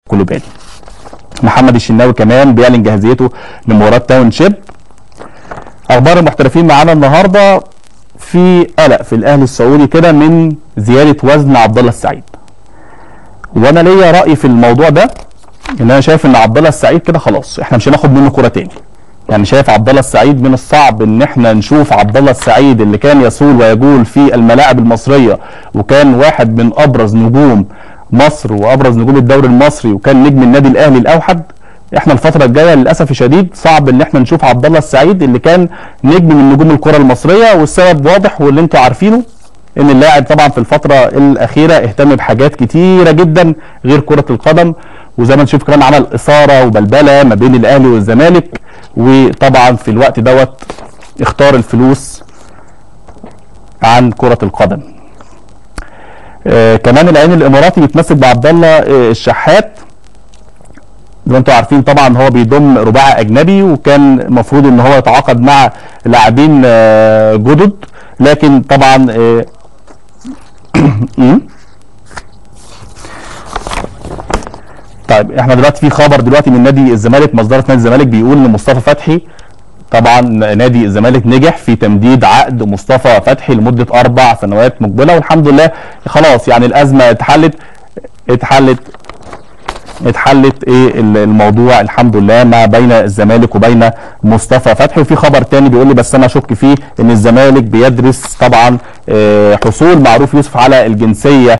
كلوبالي محمد الشناوي كمان بيعلن جاهزيته لمباراه تاون شيب اخبار المحترفين معانا النهارده في قلق في الاهلي السعودي كده من زياده وزن عبد الله السعيد وانا ليا راي في الموضوع ده ان انا شايف ان عبد الله السعيد كده خلاص احنا مش هناخد منه كره تاني يعني شايف عبد الله السعيد من الصعب ان احنا نشوف عبد الله السعيد اللي كان يصول ويجول في الملاعب المصريه وكان واحد من ابرز نجوم مصر وابرز نجوم الدوري المصري وكان نجم النادي الاهلي الاوحد احنا الفتره الجايه للاسف الشديد صعب ان احنا نشوف عبد الله السعيد اللي كان نجم من نجوم الكره المصريه والسبب واضح واللي انتوا عارفينه ان اللاعب طبعا في الفتره الاخيره اهتم بحاجات كتيره جدا غير كره القدم وزي ما نشوف كمان عمل اثاره وبلبله ما بين الاهلي والزمالك وطبعا في الوقت دوت اختار الفلوس عن كره القدم آه كمان العين الاماراتي بيتمسك بعبد الله آه الشحات زي ما انتم عارفين طبعا هو بيضم رباعي اجنبي وكان المفروض ان هو يتعاقد مع لاعبين آه جدد لكن طبعا آه طيب احنا دلوقتي في خبر دلوقتي من نادي الزمالك مصدر نادي الزمالك بيقول ان مصطفى فتحي طبعا نادي الزمالك نجح في تمديد عقد مصطفى فتحي لمده اربع سنوات مقبله والحمد لله خلاص يعني الازمه اتحلت اتحلت اتحلت ايه الموضوع الحمد لله ما بين الزمالك وبين مصطفى فتحي وفي خبر تاني بيقول لي بس انا اشك فيه ان الزمالك بيدرس طبعا حصول معروف يوسف على الجنسيه